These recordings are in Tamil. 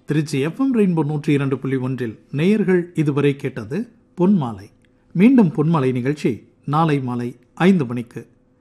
திருச்சி எஃப்எம் ரெயின்போ நூற்றி இரண்டு புள்ளி ஒன்றில் நேயர்கள் இதுவரை கேட்டது பொன்மாலை மீண்டும் பொன்மாலை நிகழ்ச்சி நாளை மாலை ஐந்து மணிக்கு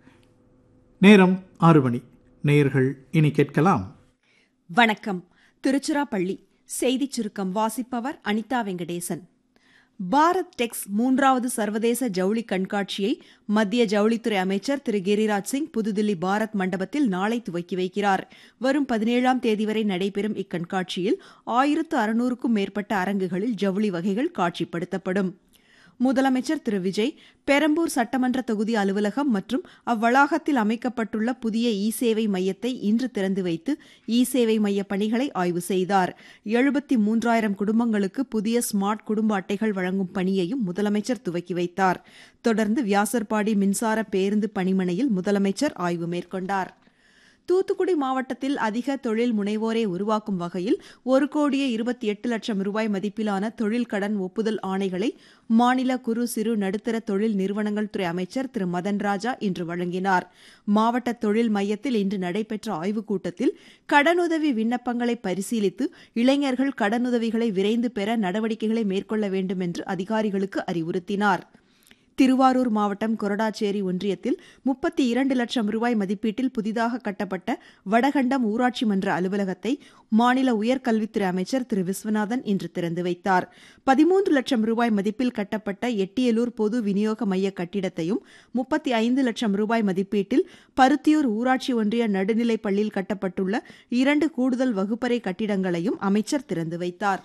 நேரம் ஆறு மணி நேயர்கள் இனி கேட்கலாம் வணக்கம் திருச்சிராப்பள்ளி செய்திச் சுருக்கம் வாசிப்பவர் அனிதா வெங்கடேசன் பாரத் டெக்ஸ் மூன்றாவது சர்வதேச ஜவுளி கண்காட்சியை மத்திய ஜவுளித்துறை அமைச்சர் திரு கிரிராஜ் சிங் புதுதில்லி பாரத் மண்டபத்தில் நாளை துவக்கி வைக்கிறார் வரும் பதினேழாம் தேதி வரை நடைபெறும் இக்கண்காட்சியில் ஆயிரத்து அறுநூறுக்கும் மேற்பட்ட அரங்குகளில் ஜவுளி வகைகள் காட்சிப்படுத்தப்படும் முதலமைச்சர் திரு விஜய் பெரம்பூர் சட்டமன்ற தொகுதி அலுவலகம் மற்றும் அவ்வளாகத்தில் அமைக்கப்பட்டுள்ள புதிய இ சேவை மையத்தை இன்று திறந்து வைத்து இ சேவை மைய பணிகளை ஆய்வு செய்தார் எழுபத்தி மூன்றாயிரம் குடும்பங்களுக்கு புதிய ஸ்மார்ட் குடும்ப அட்டைகள் வழங்கும் பணியையும் முதலமைச்சர் துவக்கி வைத்தார் தொடர்ந்து வியாசர்பாடி மின்சார பேருந்து பணிமனையில் முதலமைச்சர் ஆய்வு மேற்கொண்டார் தூத்துக்குடி மாவட்டத்தில் அதிக தொழில் முனைவோரை உருவாக்கும் வகையில் ஒரு கோடியே இருபத்தி எட்டு லட்சம் ரூபாய் மதிப்பிலான தொழில் கடன் ஒப்புதல் ஆணைகளை மாநில குறு சிறு நடுத்தர தொழில் நிறுவனங்கள் துறை அமைச்சர் திரு மதன் ராஜா இன்று வழங்கினார் மாவட்ட தொழில் மையத்தில் இன்று நடைபெற்ற ஆய்வுக் கூட்டத்தில் கடனுதவி விண்ணப்பங்களை பரிசீலித்து இளைஞர்கள் கடனுதவிகளை விரைந்து பெற நடவடிக்கைகளை மேற்கொள்ள வேண்டும் என்று அதிகாரிகளுக்கு அறிவுறுத்தினார் திருவாரூர் மாவட்டம் கொரடாச்சேரி ஒன்றியத்தில் முப்பத்தி இரண்டு லட்சம் ரூபாய் மதிப்பீட்டில் புதிதாக கட்டப்பட்ட வடகண்டம் ஊராட்சி மன்ற அலுவலகத்தை மாநில உயர்கல்வித்துறை அமைச்சர் திரு விஸ்வநாதன் இன்று திறந்து வைத்தார் பதிமூன்று லட்சம் ரூபாய் மதிப்பில் கட்டப்பட்ட எட்டியலூர் பொது விநியோக மைய கட்டிடத்தையும் முப்பத்தி ஐந்து லட்சம் ரூபாய் மதிப்பீட்டில் பருத்தியூர் ஊராட்சி ஒன்றிய நடுநிலைப் பள்ளியில் கட்டப்பட்டுள்ள இரண்டு கூடுதல் வகுப்பறை கட்டிடங்களையும் அமைச்சர் திறந்து வைத்தார்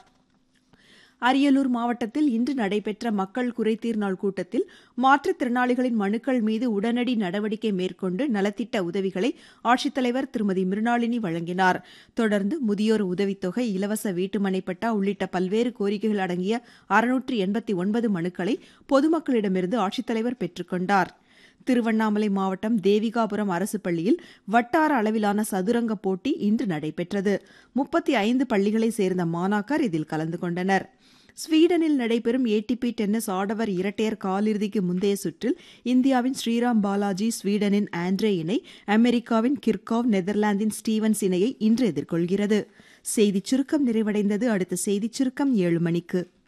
அரியலூர் மாவட்டத்தில் இன்று நடைபெற்ற மக்கள் குறைதீர் நாள் கூட்டத்தில் மாற்றுத்திறனாளிகளின் மனுக்கள் மீது உடனடி நடவடிக்கை மேற்கொண்டு நலத்திட்ட உதவிகளை ஆட்சித்தலைவர் திருமதி மிருணாளினி வழங்கினார் தொடர்ந்து முதியோர் உதவித்தொகை இலவச வீட்டுமனை பட்டா உள்ளிட்ட பல்வேறு கோரிக்கைகள் அடங்கிய அறுநூற்று எண்பத்தி ஒன்பது மனுக்களை பொதுமக்களிடமிருந்து ஆட்சித்தலைவர் பெற்றுக்கொண்டார் திருவண்ணாமலை மாவட்டம் தேவிகாபுரம் அரசு பள்ளியில் வட்டார அளவிலான சதுரங்க போட்டி இன்று நடைபெற்றது முப்பத்தி ஐந்து பள்ளிகளைச் சேர்ந்த மாணாக்கர் இதில் கலந்து கொண்டனர் ஸ்வீடனில் நடைபெறும் ஏடிபி டென்னிஸ் ஆடவர் இரட்டையர் காலிறுதிக்கு முந்தைய சுற்றில் இந்தியாவின் ஸ்ரீராம் பாலாஜி ஸ்வீடனின் ஆண்ட்ரே இணை அமெரிக்காவின் கிர்காவ் நெதர்லாந்தின் ஸ்டீவன்ஸ் இணையை இன்று எதிர்கொள்கிறது செய்திச் சுருக்கம் நிறைவடைந்தது அடுத்த செய்திச் சுருக்கம் ஏழு மணிக்கு